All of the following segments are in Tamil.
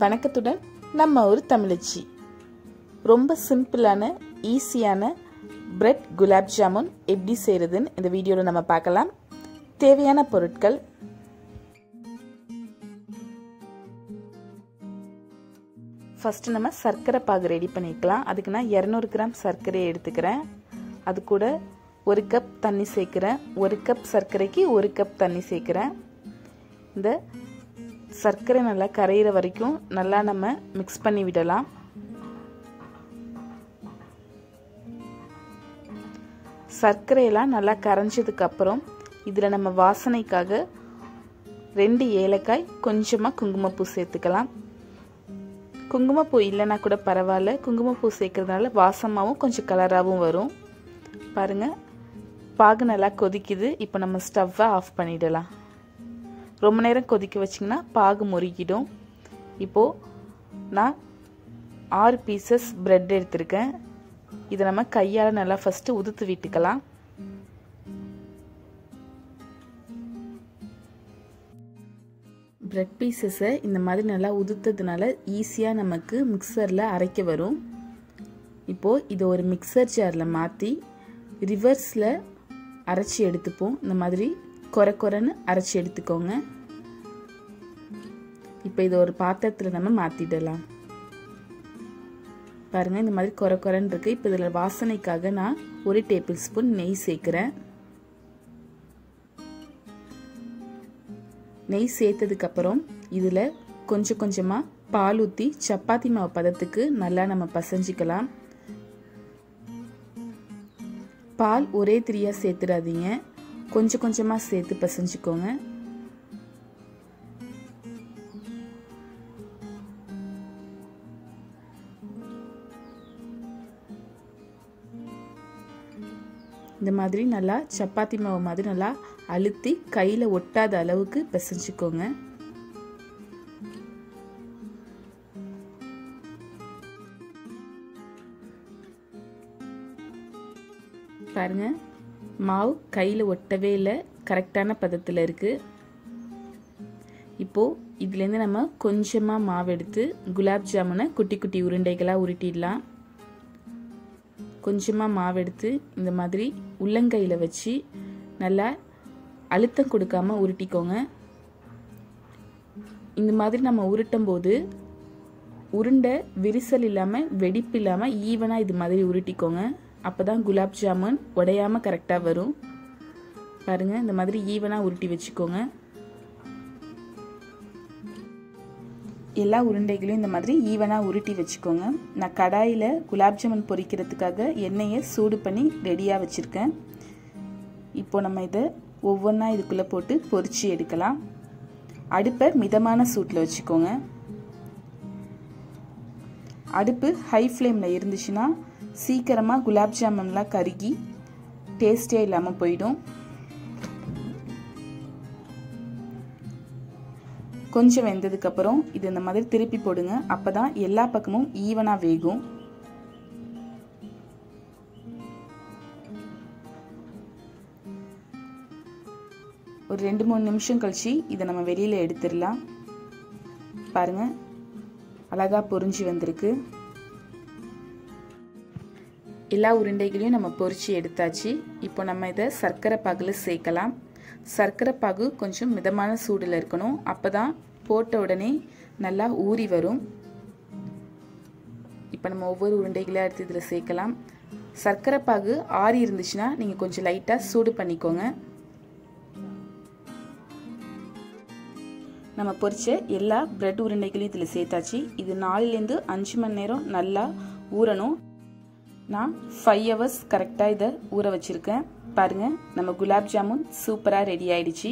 வணக்கத்துடன் நம்ம ஒரு தமிழச்சி ரொம்ப சிம்பிளான ஈஸியான பிரெட் குலாப் ஜாமுன் எப்படி செய்கிறதுன்னு இந்த வீடியோவில் நம்ம பார்க்கலாம் தேவையான பொருட்கள் ஃபஸ்ட்டு நம்ம சர்க்கரை பாகு ரெடி பண்ணிக்கலாம் அதுக்கு நான் இரநூறு கிராம் சர்க்கரையை எடுத்துக்கிறேன் அது கூட ஒரு கப் தண்ணி சேர்க்குறேன் ஒரு கப் சர்க்கரைக்கு ஒரு கப் தண்ணி சேர்க்குறேன் இந்த சர்க்கரை நல்லா கரையிற வரைக்கும் நல்லா நம்ம மிக்ஸ் பண்ணி விடலாம் சர்க்கரையெல்லாம் நல்லா கரைஞ்சதுக்கு அப்புறம் இதில் நம்ம வாசனைக்காக ரெண்டு ஏலக்காய் கொஞ்சமாக குங்குமப்பூ சேர்த்துக்கலாம் குங்குமப்பூ இல்லைன்னா கூட பரவாயில்ல குங்குமப்பூ சேர்க்கறதுனால வாசமாகவும் கொஞ்சம் கலராகவும் வரும் பாருங்கள் பாகு நல்லா கொதிக்குது இப்போ நம்ம ஸ்டவ்வை ஆஃப் பண்ணிடலாம் ரொம்ப நேரம் கொதிக்க வச்சிங்கன்னா பாகு முறுக்கிடும் இப்போது நான் ஆறு பீசஸ் ப்ரெட் எடுத்திருக்கேன் இதை நம்ம கையால் நல்லா ஃபஸ்ட்டு உதுத்து விட்டுக்கலாம் ப்ரெட் பீசஸை இந்த மாதிரி நல்லா உதுத்ததுனால ஈஸியாக நமக்கு மிக்சரில் அரைக்க வரும் இப்போது இதை ஒரு மிக்சர் ஜாரில் மாற்றி ரிவர்ஸில் அரைச்சி எடுத்துப்போம் இந்த மாதிரி குறை குறைன்னு அரைச்சி எடுத்துக்கோங்க இப்போ இதை ஒரு பாத்திரத்தில் நம்ம மாற்றிடலாம் பாருங்கள் இந்த மாதிரி குறை குறைன்னு இருக்குது இப்போ இதில் வாசனைக்காக நான் ஒரு டேபிள் ஸ்பூன் நெய் சேர்க்குறேன் நெய் சேர்த்ததுக்கப்புறம் இதில் கொஞ்சம் கொஞ்சமாக பால் ஊற்றி சப்பாத்தி மாவு பதத்துக்கு நல்லா நம்ம பசைஞ்சிக்கலாம் பால் ஒரே திரியாக சேர்த்துடாதீங்க கொஞ்சம் கொஞ்சமாக சேர்த்து பசைஞ்சிக்கோங்க இந்த மாதிரி நல்லா சப்பாத்தி மாவு மாதிரி நல்லா அழுத்தி கையில் ஒட்டாத அளவுக்கு பிசைஞ்சுக்கோங்க பாருங்க மாவு கையில் ஒட்டவே இல்லை கரெக்டான பதத்தில் இருக்குது இப்போது இதுலேருந்து நம்ம கொஞ்சமாக மாவு எடுத்து குலாப் ஜாமுனை குட்டி குட்டி உருண்டைகளாக உருட்டிடலாம் கொஞ்சமாக மாவு எடுத்து இந்த மாதிரி உள்ளங்கையில் வச்சு நல்லா அழுத்தம் கொடுக்காம உருட்டிக்கோங்க இந்த மாதிரி நம்ம உருட்டும் போது உருண்டை விரிசல் இல்லாமல் வெடிப்பு இல்லாமல் ஈவனாக இது மாதிரி உருட்டிக்கோங்க அப்போ தான் குலாப் ஜாமுன் உடையாமல் கரெக்டாக வரும் பாருங்கள் இந்த மாதிரி ஈவனாக உருட்டி வச்சுக்கோங்க எல்லா உருண்டைகளையும் இந்த மாதிரி ஈவனாக உருட்டி வச்சுக்கோங்க நான் கடாயில் குலாப் ஜாமுன் பொரிக்கிறதுக்காக எண்ணெயை சூடு பண்ணி ரெடியாக வச்சுருக்கேன் இப்போ நம்ம இதை ஒவ்வொன்றா இதுக்குள்ளே போட்டு பொரிச்சு எடுக்கலாம் அடுப்பை மிதமான சூட்டில் வச்சுக்கோங்க அடுப்பு ஹை ஃப்ளேமில் இருந்துச்சுன்னா சீக்கிரமாக குலாப் ஜாமுன்லாம் கருகி டேஸ்டே இல்லாமல் போயிடும் கொஞ்சம் வெந்ததுக்கப்புறம் இது இந்த மாதிரி திருப்பி போடுங்க அப்போ தான் எல்லா பக்கமும் ஈவனாக வேகும் ஒரு ரெண்டு மூணு நிமிஷம் கழிச்சு இதை நம்ம வெளியில் எடுத்துடலாம் பாருங்கள் அழகாக பொறிஞ்சு வந்திருக்கு எல்லா உருண்டைகளையும் நம்ம பொறிச்சு எடுத்தாச்சு இப்போ நம்ம இதை சர்க்கரை பாகில் சேர்க்கலாம் சர்க்கரை பாகு கொஞ்சம் மிதமான சூடில் இருக்கணும் அப்போ தான் போட்ட உடனே நல்லா ஊறி வரும் இப்போ நம்ம ஒவ்வொரு உருண்டைகளாக எடுத்து இதில் சேர்க்கலாம் சர்க்கரை பாகு ஆறி இருந்துச்சுன்னா நீங்கள் கொஞ்சம் லைட்டாக சூடு பண்ணிக்கோங்க நம்ம பொரிச்ச எல்லா பிரெட் உருண்டைகளையும் இதில் சேர்த்தாச்சு இது நாலுலேருந்து அஞ்சு மணி நேரம் நல்லா ஊறணும் நான் ஃபைவ் ஹவர்ஸ் கரெக்டாக இதை ஊற வச்சுருக்கேன் பாருங்கள் நம்ம குலாப் ஜாமுன் சூப்பராக ரெடி ஆயிடுச்சு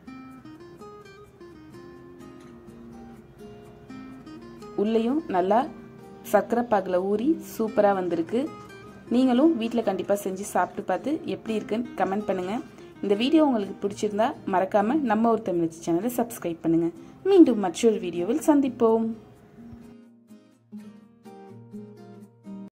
உள்ளேயும் நல்லா சர்க்கரை பாகில் ஊறி சூப்பராக வந்திருக்கு நீங்களும் வீட்டில் கண்டிப்பாக செஞ்சு சாப்பிட்டு பார்த்து எப்படி இருக்குன்னு கமெண்ட் பண்ணுங்கள் இந்த வீடியோ உங்களுக்கு பிடிச்சிருந்தா மறக்காமல் நம்ம ஒரு தமிழ் சேனலை சப்ஸ்கிரைப் பண்ணுங்கள் மீண்டும் மற்றொரு வீடியோவில் சந்திப்போம்